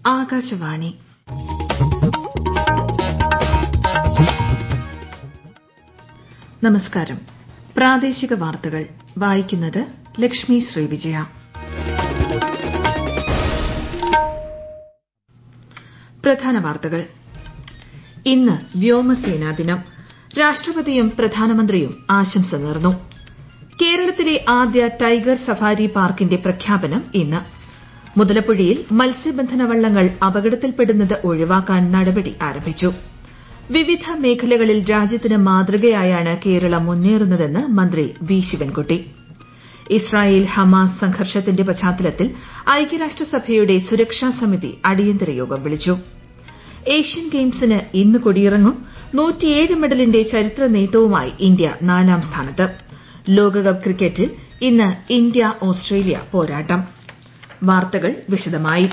ആകാശവാണി നമസ്കാരം പ്രാദേശിക വാർത്തകൾ വായിക്കുന്നത് ലക്ഷ്മി ശ്രീവിജയ പ്രധാന വാർത്തകൾ ഇന്ന് വ്യോമസേനാ ദിനം രാഷ്ട്രപതിയും പ്രധാനമന്ത്രിയും ആശംസ നേർന്നു കേരളത്തിലെ ആദ്യ ടൈഗർ സഫാരി പാർക്കിന്റെ പ്രഖ്യാപനം ഇന്ന് മുതലപ്പുഴയിൽ മത്സ്യബന്ധന വള്ളങ്ങൾ അപകടത്തിൽപ്പെടുന്നത് ഒഴിവാക്കാൻ നടപടി ആരംഭിച്ചു വിവിധ മേഖലകളിൽ രാജ്യത്തിന് മാതൃകയായാണ് കേരളം മുന്നേറുന്നതെന്ന് മന്ത്രി വി ശിവൻകുട്ടി ഇസ്രായേൽ ഹമാസ് സംഘർഷത്തിന്റെ പശ്ചാത്തലത്തിൽ ഐക്യരാഷ്ട്രസഭയുടെ സുരക്ഷാ സമിതി അടിയന്തര യോഗം വിളിച്ചു ഏഷ്യൻ ഗെയിംസിന് ഇന്ന് കൊടിയിറങ്ങും മെഡലിന്റെ ചരിത്ര നേട്ടവുമായി ഇന്ത്യ നാലാം സ്ഥാനത്ത് ലോകകപ്പ് ക്രിക്കറ്റിൽ ഇന്ന് ഇന്ത്യ ഓസ്ട്രേലിയ പോരാട്ടം വാർത്തകൾ വിശദമായി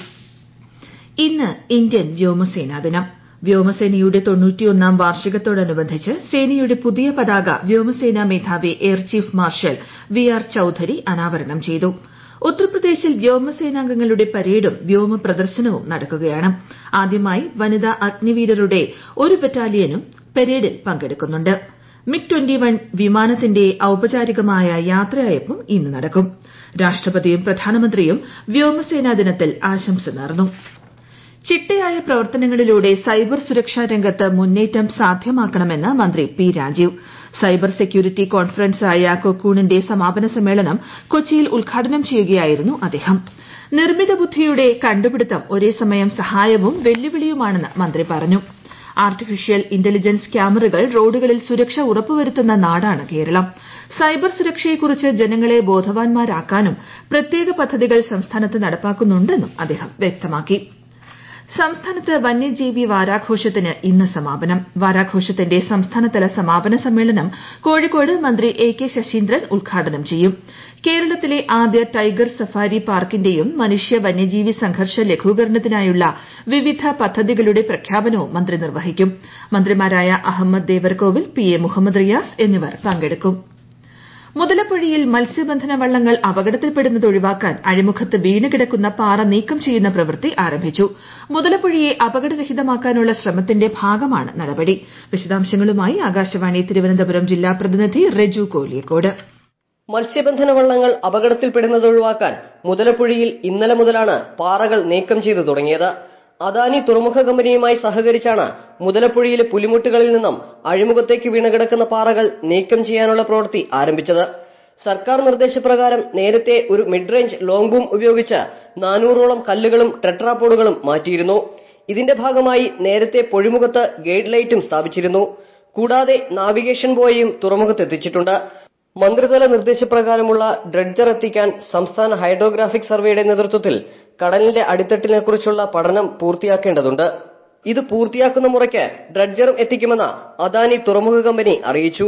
ഇന്ന് ഇന്ത്യൻ വ്യോമസേനാ ദിനം വ്യോമസേനയുടെ തൊണ്ണൂറ്റിയൊന്നാം വാർഷികത്തോടനുബന്ധിച്ച് സേനയുടെ പുതിയ പതാക വ്യോമസേനാ മേധാവി air chief marshal V R Chaudhari അനാവരണം ചെയ്തു ഉത്തർപ്രദേശിൽ വ്യോമസേനാംഗങ്ങളുടെ പരേഡും വ്യോമ പ്രദർശനവും നടക്കുകയാണ് ആദ്യമായി വനിതാ അഗ്നിവീരരുടെ ഒരു ബറ്റാലിയനും പരേഡിൽ പങ്കെടുക്കുന്നുണ്ട് മിഗ് വിമാനത്തിന്റെ ഔപചാരികമായ യാത്രയയപ്പും ഇന്ന് നടക്കും രാഷ്ട്രപതിയും പ്രധാനമന്ത്രിയും വ്യോമസേനാ ദിനത്തിൽ ആശംസ നേർന്നു ചിട്ടയായ പ്രവർത്തനങ്ങളിലൂടെ സൈബർ സുരക്ഷാ രംഗത്ത് മുന്നേറ്റം സാധ്യമാക്കണമെന്ന് മന്ത്രി പി രാജീവ് സൈബർ സെക്യൂരിറ്റി കോൺഫറൻസായ കൊക്കൂണിന്റെ സമാപന സമ്മേളനം കൊച്ചിയിൽ ഉദ്ഘാടനം ചെയ്യുകയായിരുന്നു അദ്ദേഹം നിർമ്മിത ബുദ്ധിയുടെ കണ്ടുപിടുത്തം ഒരേസമയം സഹായവും വെല്ലുവിളിയുമാണെന്ന് മന്ത്രി പറഞ്ഞു ആർട്ടിഫിഷ്യൽ ഇന്റലിജൻസ് ക്യാമറകൾ റോഡുകളിൽ സുരക്ഷ ഉറപ്പുവരുത്തുന്ന നാടാണ് കേരളം സൈബർ സുരക്ഷയെക്കുറിച്ച് ജനങ്ങളെ ബോധവാന്മാരാക്കാനും പ്രത്യേക പദ്ധതികൾ സംസ്ഥാനത്ത് നടപ്പാക്കുന്നുണ്ടെന്നും അദ്ദേഹം വ്യക്തമാക്കി സംസ്ഥാനത്ത് വന്യജീവി വാരാഘോഷത്തിന് ഇന്ന് സമാപനം വാരാഘോഷത്തിന്റെ സംസ്ഥാനതല സമാപന സമ്മേളനം കോഴിക്കോട് മന്ത്രി എ കെ ശശീന്ദ്രൻ ഉദ്ഘാടനം ചെയ്യും കേരളത്തിലെ ആദ്യ ടൈഗർ സഫാരി പാർക്കിന്റെയും മനുഷ്യ വന്യജീവി സംഘർഷ ലഘൂകരണത്തിനായുള്ള വിവിധ പദ്ധതികളുടെ പ്രഖ്യാപനവും മന്ത്രി നിർവഹിക്കും മന്ത്രിമാരായ അഹമ്മദ് ദേവർകോവിൽ പി എ മുഹമ്മദ് റിയാസ് എന്നിവർ പങ്കെടുക്കും മുതലപ്പുഴയിൽ മത്സ്യബന്ധന വള്ളങ്ങൾ അപകടത്തിൽപ്പെടുന്നത് ഒഴിവാക്കാൻ അഴിമുഖത്ത് വീണുകിടക്കുന്ന പാറ നീക്കം ചെയ്യുന്ന പ്രവൃത്തി ആരംഭിച്ചു മുതലപ്പുഴയെ അപകടരഹിതമാക്കാനുള്ള ശ്രമത്തിന്റെ ഭാഗമാണ് നടപടി വിശദാംശങ്ങളുമായി ആകാശവാണി തിരുവനന്തപുരം ജില്ലാ പ്രതിനിധി റെജു കോലിയക്കോട് മത്സ്യബന്ധന വള്ളങ്ങൾ അപകടത്തിൽപ്പെടുന്നത് ഒഴിവാക്കാൻ മുതലപ്പുഴയിൽ ഇന്നലെ മുതലാണ് പാറകൾ നീക്കം ചെയ്തു തുടങ്ങിയത് അദാനി തുറമുഖ കമ്പനിയുമായി സഹകരിച്ചാണ് മുതലപ്പുഴയിലെ പുലിമുട്ടുകളിൽ നിന്നും അഴിമുഖത്തേക്ക് വീണുകിടക്കുന്ന പാറകൾ നീക്കം ചെയ്യാനുള്ള പ്രവൃത്തി ആരംഭിച്ചത് സർക്കാർ നിർദ്ദേശപ്രകാരം നേരത്തെ ഒരു മിഡ് റേഞ്ച് ലോങ് ബൂം ഉപയോഗിച്ച് നാനൂറോളം കല്ലുകളും ടെട്രാപോഡുകളും മാറ്റിയിരുന്നു ഇതിന്റെ ഭാഗമായി നേരത്തെ പൊഴിമുഖത്ത് ഗൈഡ് ലൈറ്റും സ്ഥാപിച്ചിരുന്നു കൂടാതെ നാവിഗേഷൻ ബോയയും തുറമുഖത്തെത്തിച്ചിട്ടുണ്ട് മന്ത്രിതല നിർദ്ദേശപ്രകാരമുള്ള ഡ്രഡ്ജർ എത്തിക്കാൻ സംസ്ഥാന ഹൈഡ്രോഗ്രാഫിക് സർവേയുടെ നേതൃത്വത്തിൽ കടലിന്റെ അടിത്തട്ടിനെ കുറിച്ചുള്ള പഠനം പൂർത്തിയാക്കേണ്ടതുണ്ട് ഇത് പൂർത്തിയാക്കുന്ന മുറയ്ക്ക് ഡ്രഡ്ജറും എത്തിക്കുമെന്ന് അദാനി തുറമുഖ കമ്പനി അറിയിച്ചു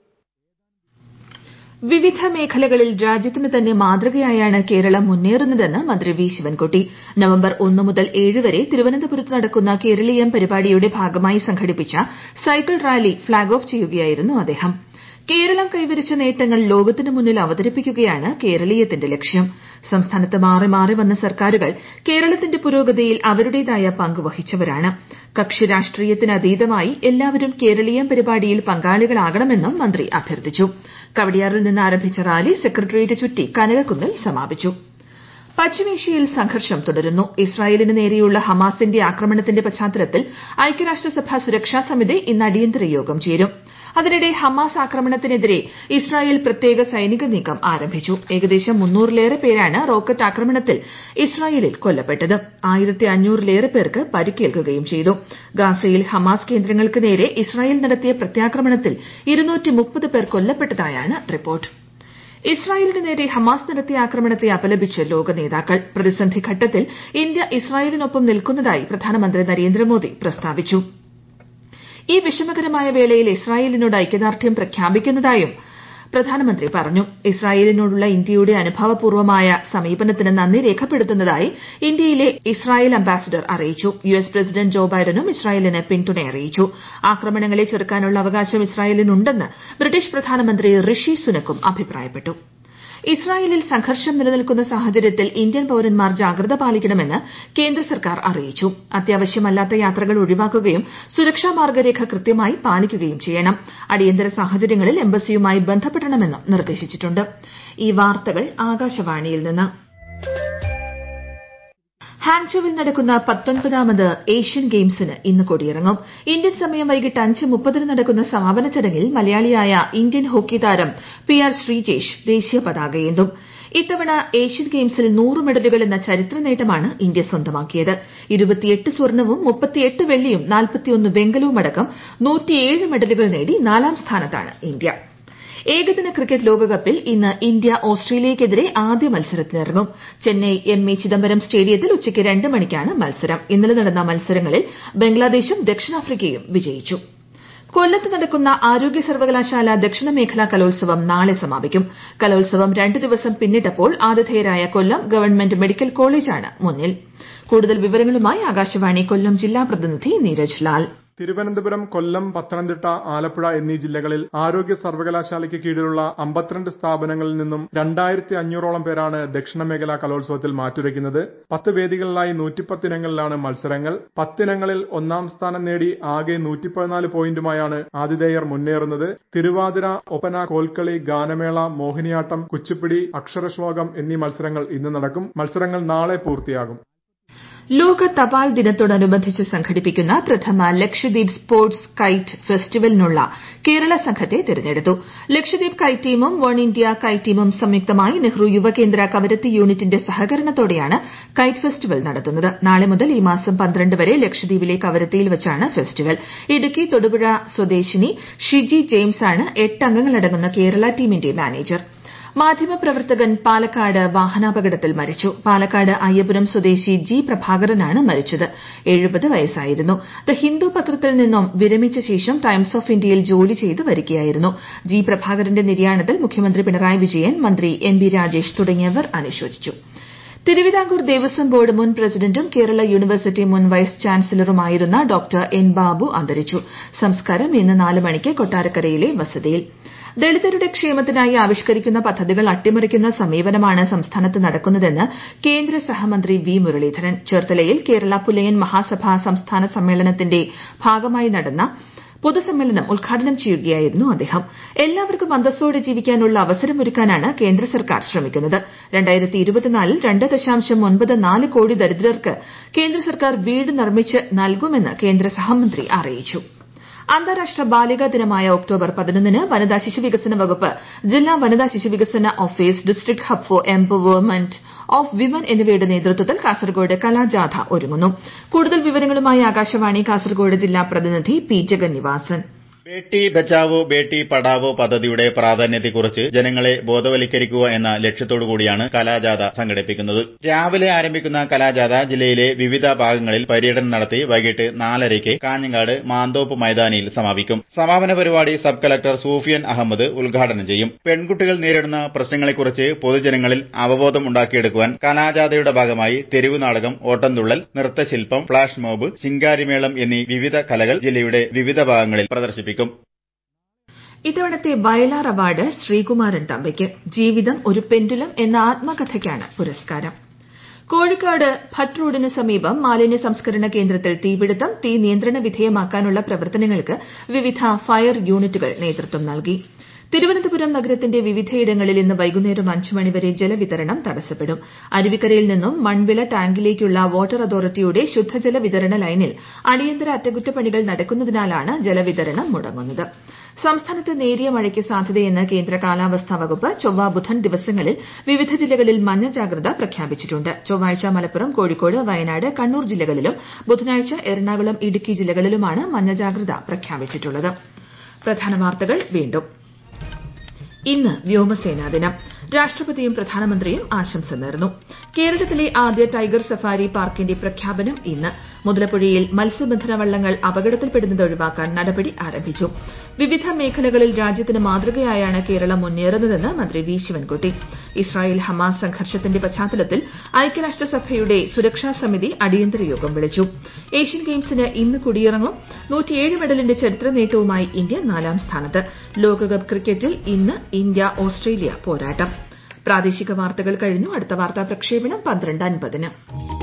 വിവിധ മേഖലകളിൽ രാജ്യത്തിന് തന്നെ മാതൃകയായാണ് കേരളം മുന്നേറുന്നതെന്ന് മന്ത്രി വി ശിവൻകുട്ടി നവംബർ ഒന്ന് മുതൽ ഏഴ് വരെ തിരുവനന്തപുരത്ത് നടക്കുന്ന കേരളീയം പരിപാടിയുടെ ഭാഗമായി സംഘടിപ്പിച്ച സൈക്കിൾ റാലി ഫ്ളാഗ് ഓഫ് ചെയ്യുകയായിരുന്നു അദ്ദേഹം കേരളം കൈവരിച്ച നേട്ടങ്ങൾ ലോകത്തിന് മുന്നിൽ അവതരിപ്പിക്കുകയാണ് കേരളീയത്തിന്റെ ലക്ഷ്യം സംസ്ഥാനത്ത് മാറി മാറി വന്ന സർക്കാരുകൾ കേരളത്തിന്റെ പുരോഗതിയിൽ അവരുടേതായ പങ്ക് വഹിച്ചവരാണ് കക്ഷി രാഷ്ട്രീയത്തിനതീതമായി എല്ലാവരും കേരളീയം പരിപാടിയിൽ പങ്കാളികളാകണമെന്നും മന്ത്രി അഭ്യർത്ഥിച്ചു കവടിയാറിൽ നിന്ന് ആരംഭിച്ച റാലി സെക്രട്ടേറിയറ്റ് ചുറ്റി കനകക്കുന്നിൽ സമാപിച്ചു പശ്ചിമേഷ്യയിൽ സംഘർഷം തുടരുന്നു ഇസ്രായേലിന് നേരെയുള്ള ഹമാസിന്റെ ആക്രമണത്തിന്റെ പശ്ചാത്തലത്തിൽ ഐക്യരാഷ്ട്രസഭ സുരക്ഷാ സമിതി ഇന്ന് അടിയന്തര യോഗം ചേരും അതിനിടെ ഹമാസ് ആക്രമണത്തിനെതിരെ ഇസ്രായേൽ പ്രത്യേക സൈനിക നീക്കം ആരംഭിച്ചു ഏകദേശം മുന്നൂറിലേറെ പേരാണ് റോക്കറ്റ് ആക്രമണത്തിൽ ഇസ്രായേലിൽ കൊല്ലപ്പെട്ടത് ആയിരത്തി അഞ്ഞൂറിലേറെ പേർക്ക് പരിക്കേൽക്കുകയും ചെയ്തു ഗാസയിൽ ഹമാസ് കേന്ദ്രങ്ങൾക്ക് നേരെ ഇസ്രായേൽ നടത്തിയ പ്രത്യാക്രമണത്തിൽ ഇരുന്നൂറ്റി പേർ കൊല്ലപ്പെട്ടതായാണ് റിപ്പോർട്ട് ഇസ്രായേലിന് നേരെ ഹമാസ് നടത്തിയ ആക്രമണത്തെ അപലപിച്ച് ലോക നേതാക്കൾ പ്രതിസന്ധി ഘട്ടത്തിൽ ഇന്ത്യ ഇസ്രായേലിനൊപ്പം നിൽക്കുന്നതായി പ്രധാനമന്ത്രി നരേന്ദ്രമോദി പ്രസ്താവിച്ചു ഈ വിഷമകരമായ വേളയിൽ ഇസ്രായേലിനോട് ഐക്യദാർഢ്യം പ്രഖ്യാപിക്കുന്നതായും പ്രധാനമന്ത്രി പറഞ്ഞു ഇസ്രായേലിനോടുള്ള ഇന്ത്യയുടെ അനുഭാവപൂർവ്വമായ സമീപനത്തിന് നന്ദി രേഖപ്പെടുത്തുന്നതായി ഇന്ത്യയിലെ ഇസ്രായേൽ അംബാസിഡർ അറിയിച്ചു യു എസ് പ്രസിഡന്റ് ജോ ബൈഡനും ഇസ്രായേലിന് പിന്തുണ അറിയിച്ചു ആക്രമണങ്ങളെ ചെറുക്കാനുള്ള അവകാശം ഇസ്രായേലിനുണ്ടെന്ന് ബ്രിട്ടീഷ് പ്രധാനമന്ത്രി ഋഷി സുനക്കും അഭിപ്രായപ്പെട്ടു ഇസ്രായേലിൽ സംഘർഷം നിലനിൽക്കുന്ന സാഹചര്യത്തിൽ ഇന്ത്യൻ പൌരന്മാർ ജാഗ്രത പാലിക്കണമെന്ന് കേന്ദ്ര സർക്കാർ അറിയിച്ചു അത്യാവശ്യമല്ലാത്ത യാത്രകൾ ഒഴിവാക്കുകയും സുരക്ഷാ മാർഗ്ഗരേഖ കൃത്യമായി പാലിക്കുകയും ചെയ്യണം അടിയന്തര സാഹചര്യങ്ങളിൽ എംബസിയുമായി ബന്ധപ്പെടണമെന്നും നിർദ്ദേശിച്ചിട്ടുണ്ട് ഈ വാർത്തകൾ ആകാശവാണിയിൽ നിന്ന് ഹാങ്ചോവിൽ നടക്കുന്ന പത്തൊൻപതാമത് ഏഷ്യൻ ഗെയിംസിന് ഇന്ന് കൊടിയിറങ്ങും ഇന്ത്യൻ സമയം വൈകിട്ട് അഞ്ച് മുപ്പതിന് നടക്കുന്ന സമാപന ചടങ്ങിൽ മലയാളിയായ ഇന്ത്യൻ ഹോക്കി താരം പി ആർ ശ്രീജേഷ് ദേശീയ പതാകയേന്തും ഇത്തവണ ഏഷ്യൻ ഗെയിംസിൽ നൂറ് മെഡലുകൾ എന്ന ചരിത്ര നേട്ടമാണ് ഇന്ത്യ സ്വന്തമാക്കിയത് ഇരുപത്തിയെട്ട് സ്വർണവും മുപ്പത്തിയെട്ട് വെള്ളിയും നാൽപ്പത്തിയൊന്ന് വെങ്കലവുമടക്കം നൂറ്റിയേഴ് മെഡലുകൾ നേടി നാലാം സ്ഥാനത്താണ് ഇന്ത്യ ഏകദിന ക്രിക്കറ്റ് ലോകകപ്പിൽ ഇന്ന് ഇന്ത്യ ഓസ്ട്രേലിയയ്ക്കെതിരെ ആദ്യ മത്സരത്തിനിറങ്ങും ചെന്നൈ എം എ ചിദംബരം സ്റ്റേഡിയത്തിൽ ഉച്ചയ്ക്ക് രണ്ട് മണിക്കാണ് മത്സരം ഇന്നലെ നടന്ന മത്സരങ്ങളിൽ ബംഗ്ലാദേശും ദക്ഷിണാഫ്രിക്കയും വിജയിച്ചു കൊല്ലത്ത് നടക്കുന്ന ആരോഗ്യ സർവകലാശാല ദക്ഷിണ മേഖലാ കലോത്സവം നാളെ സമാപിക്കും കലോത്സവം രണ്ട് ദിവസം പിന്നിട്ടപ്പോൾ ആതിഥേയരായ കൊല്ലം ഗവൺമെന്റ് മെഡിക്കൽ കോളേജാണ് മുന്നിൽ കൂടുതൽ വിവരങ്ങളുമായി ആകാശവാണി കൊല്ലം ജില്ലാ പ്രതിനിധി നീരജ് ലാൽ തിരുവനന്തപുരം കൊല്ലം പത്തനംതിട്ട ആലപ്പുഴ എന്നീ ജില്ലകളിൽ ആരോഗ്യ സർവകലാശാലയ്ക്ക് കീഴിലുള്ള അമ്പത്തിരണ്ട് സ്ഥാപനങ്ങളിൽ നിന്നും രണ്ടായിരത്തി അഞ്ഞൂറോളം പേരാണ് ദക്ഷിണ മേഖലാ കലോത്സവത്തിൽ മാറ്റുരയ്ക്കുന്നത് പത്ത് വേദികളിലായി നൂറ്റിപ്പത്ത് ഇനങ്ങളിലാണ് മത്സരങ്ങൾ പത്തിനങ്ങളിൽ ഒന്നാം സ്ഥാനം നേടി ആകെ നൂറ്റിപ്പതിനാല് പോയിന്റുമായാണ് ആതിഥേയർ മുന്നേറുന്നത് തിരുവാതിര ഒപ്പന കോൽക്കളി ഗാനമേള മോഹിനിയാട്ടം കുച്ചിപ്പിടി അക്ഷരശ്ലോകം എന്നീ മത്സരങ്ങൾ ഇന്ന് നടക്കും മത്സരങ്ങൾ നാളെ പൂർത്തിയാകും ലോക തപാൽ ദിനത്തോടനുബന്ധിച്ച് സംഘടിപ്പിക്കുന്ന പ്രഥമ ലക്ഷദ്വീപ് സ്പോർട്സ് കൈറ്റ് ഫെസ്റ്റിവലിനുള്ള കേരള സംഘത്തെ തിരഞ്ഞെടുത്തു ലക്ഷദ്വീപ് കൈറ്റ് ടീമും വൺ ഇന്ത്യ കൈറ്റ് ടീമും സംയുക്തമായി നെഹ്റു യുവകേന്ദ്ര കവരത്തി യൂണിറ്റിന്റെ സഹകരണത്തോടെയാണ് കൈറ്റ് ഫെസ്റ്റിവൽ നടത്തുന്നത് നാളെ മുതൽ ഈ മാസം പന്ത്രണ്ട് വരെ ലക്ഷദ്വീപിലെ കവരത്തിയിൽ വച്ചാണ് ഫെസ്റ്റിവൽ ഇടുക്കി തൊടുപുഴ സ്വദേശിനി ഷിജി ജെയിംസ് ആണ് എട്ട് അംഗങ്ങളടങ്ങുന്ന കേരള ടീമിന്റെ മാനേജർ മാധ്യമപ്രവർത്തകൻ പാലക്കാട് വാഹനാപകടത്തിൽ മരിച്ചു പാലക്കാട് അയ്യപുരം സ്വദേശി ജി പ്രഭാകരനാണ് മരിച്ചത് എഴുപത് വയസ്സായിരുന്നു ദ ഹിന്ദു പത്രത്തിൽ നിന്നും വിരമിച്ച ശേഷം ടൈംസ് ഓഫ് ഇന്ത്യയിൽ ജോലി ചെയ്ത് വരികയായിരുന്നു ജി പ്രഭാകരന്റെ നിര്യാണത്തിൽ മുഖ്യമന്ത്രി പിണറായി വിജയൻ മന്ത്രി എം ബി രാജേഷ് തുടങ്ങിയവർ അനുശോചിച്ചു തിരുവിതാംകൂർ ദേവസ്വം ബോർഡ് മുൻ പ്രസിഡന്റും കേരള യൂണിവേഴ്സിറ്റി മുൻ വൈസ് ചാൻസലറുമായിരുന്ന ഡോക്ടർ എൻ ബാബു അന്തരിച്ചു സംസ്കാരം ഇന്ന് നാല് മണിക്ക് കൊട്ടാരക്കരയിലെ വസതിയിൽ ദളിതരുടെ ക്ഷേമത്തിനായി ആവിഷ്കരിക്കുന്ന പദ്ധതികൾ അട്ടിമറിക്കുന്ന സമീപനമാണ് സംസ്ഥാനത്ത് നടക്കുന്നതെന്ന് കേന്ദ്ര സഹമന്ത്രി വി മുരളീധരൻ ചേർത്തലയിൽ കേരള പുലയൻ മഹാസഭ സംസ്ഥാന സമ്മേളനത്തിന്റെ ഭാഗമായി നടന്ന പൊതുസമ്മേളനം ഉദ്ഘാടനം ചെയ്യുകയായിരുന്നു അദ്ദേഹം എല്ലാവർക്കും അന്തസ്സോടെ ജീവിക്കാനുള്ള അവസരമൊരുക്കാനാണ് കേന്ദ്ര സർക്കാർ ശ്രമിക്കുന്നത് ൽ രണ്ട് ദശാംശം ഒൻപത് നാല് കോടി ദരിദ്രർക്ക് കേന്ദ്ര സർക്കാർ വീട് നിർമ്മിച്ച് നൽകുമെന്ന് കേന്ദ്ര സഹമന്ത്രി അറിയിച്ചു അന്താരാഷ്ട്ര ബാലികാ ദിനമായ ഒക്ടോബർ പതിനൊന്നിന് വനിതാ ശിശുവികസന വകുപ്പ് ജില്ലാ വനിതാ ശിശുവികസന office district hub for empowerment of women എന്നിവയുടെ നേതൃത്വത്തിൽ കാസർഗോഡ് കലാജാഥ ഒരുങ്ങുന്നു കൂടുതൽ വിവരങ്ങളുമായി ആകാശവാണി കാസർഗോഡ് ജില്ലാ പ്രതിനിധി പി ജഗന്നിവാസൻ ബേട്ടി ബച്ചാവോ ബേട്ടി പഠാവോ പദ്ധതിയുടെ പ്രാധാന്യത്തെക്കുറിച്ച് ജനങ്ങളെ ബോധവൽക്കരിക്കുക എന്ന ലക്ഷ്യത്തോടു കൂടിയാണ് കലാജാഥ സംഘടിപ്പിക്കുന്നത് രാവിലെ ആരംഭിക്കുന്ന കലാജാഥ ജില്ലയിലെ വിവിധ ഭാഗങ്ങളിൽ പര്യടനം നടത്തി വൈകിട്ട് നാലരയ്ക്ക് കാഞ്ഞങ്ങാട് മാന്തോപ്പ് മൈതാനിയിൽ സമാപിക്കും സമാപന പരിപാടി സബ് കളക്ടർ സൂഫിയൻ അഹമ്മദ് ഉദ്ഘാടനം ചെയ്യും പെൺകുട്ടികൾ നേരിടുന്ന പ്രശ്നങ്ങളെക്കുറിച്ച് പൊതുജനങ്ങളിൽ അവബോധം ഉണ്ടാക്കിയെടുക്കുവാൻ കലാജാഥയുടെ ഭാഗമായി തെരുവ് നാടകം ഓട്ടംതുള്ളൽ നൃത്തശില്പം ഫ്ളാഷ് മോബ് ചിങ്കാരിമേളം എന്നീ വിവിധ കലകൾ ജില്ലയുടെ വിവിധ ഭാഗങ്ങളിൽ പ്രദർശിപ്പിക്കും ഇത്തവണത്തെ വയലാർ അവാർഡ് ശ്രീകുമാരൻ തമ്പയ്ക്ക് ജീവിതം ഒരു പെൻഡുലം എന്ന ആത്മകഥയ്ക്കാണ് പുരസ്കാരം കോഴിക്കോട് ഭട്ട് റോഡിന് സമീപം മാലിന്യ സംസ്കരണ കേന്ദ്രത്തിൽ തീപിടുത്തം തീ നിയന്ത്രണ വിധേയമാക്കാനുള്ള പ്രവർത്തനങ്ങൾക്ക് വിവിധ ഫയർ യൂണിറ്റുകൾ നേതൃത്വം നൽകി തിരുവനന്തപുരം നഗരത്തിന്റെ വിവിധയിടങ്ങളിൽ ഇന്ന് വൈകുന്നേരം അഞ്ച് മണിവരെ ജലവിതരണം തടസ്സപ്പെടും അരുവിക്കരയിൽ നിന്നും മൺവിള ടാങ്കിലേക്കുള്ള വാട്ടർ അതോറിറ്റിയുടെ ശുദ്ധജല വിതരണ ലൈനിൽ അടിയന്തര അറ്റകുറ്റപ്പണികൾ നടക്കുന്നതിനാലാണ് ജലവിതരണം മുടങ്ങുന്നത് സംസ്ഥാനത്ത് നേരിയ മഴയ്ക്ക് സാധ്യതയെന്ന് കേന്ദ്ര കാലാവസ്ഥാ വകുപ്പ് ചൊവ്വ ബുധൻ ദിവസങ്ങളിൽ വിവിധ ജില്ലകളിൽ മഞ്ഞ ജാഗ്രത പ്രഖ്യാപിച്ചിട്ടുണ്ട് ചൊവ്വാഴ്ച മലപ്പുറം കോഴിക്കോട് വയനാട് കണ്ണൂർ ജില്ലകളിലും ബുധനാഴ്ച എറണാകുളം ഇടുക്കി ജില്ലകളിലുമാണ് മഞ്ഞ ജാഗ്രത പ്രഖ്യാപിച്ചിട്ടുള്ളത് പ്രധാന വാർത്തകൾ വീണ്ടും ഇന്ന് വ്യോമസേനാ ദിനം രാഷ്ട്രപതിയും പ്രധാനമന്ത്രിയും ആശംസ നേർന്നു കേരളത്തിലെ ആദ്യ ടൈഗർ സഫാരി പാർക്കിന്റെ പ്രഖ്യാപനം ഇന്ന് മുതലപ്പുഴയിൽ മത്സ്യബന്ധന വള്ളങ്ങൾ അപകടത്തിൽപ്പെടുന്നത് ഒഴിവാക്കാൻ നടപടി ആരംഭിച്ചു വിവിധ മേഖലകളിൽ രാജ്യത്തിന് മാതൃകയായാണ് കേരളം മുന്നേറുന്നതെന്ന് മന്ത്രി വി ശിവൻകുട്ടി ഇസ്രായേൽ ഹമാസ് സംഘർഷത്തിന്റെ പശ്ചാത്തലത്തിൽ ഐക്യരാഷ്ട്രസഭയുടെ സുരക്ഷാ സമിതി അടിയന്തര യോഗം വിളിച്ചു ഏഷ്യൻ ഗെയിംസിന് ഇന്ന് കൊടിയിറങ്ങും മെഡലിന്റെ ചരിത്ര നേട്ടവുമായി ഇന്ത്യ നാലാം സ്ഥാനത്ത് ലോകകപ്പ് ക്രിക്കറ്റിൽ ഇന്ന് ഇന്ത്യ ഓസ്ട്രേലിയ പോരാട്ടം പ്രാദേശിക വാർത്തകൾ കഴിഞ്ഞു അടുത്ത വാർത്താ പ്രക്ഷേപണം പന്ത്രണ്ട് അൻപതിന്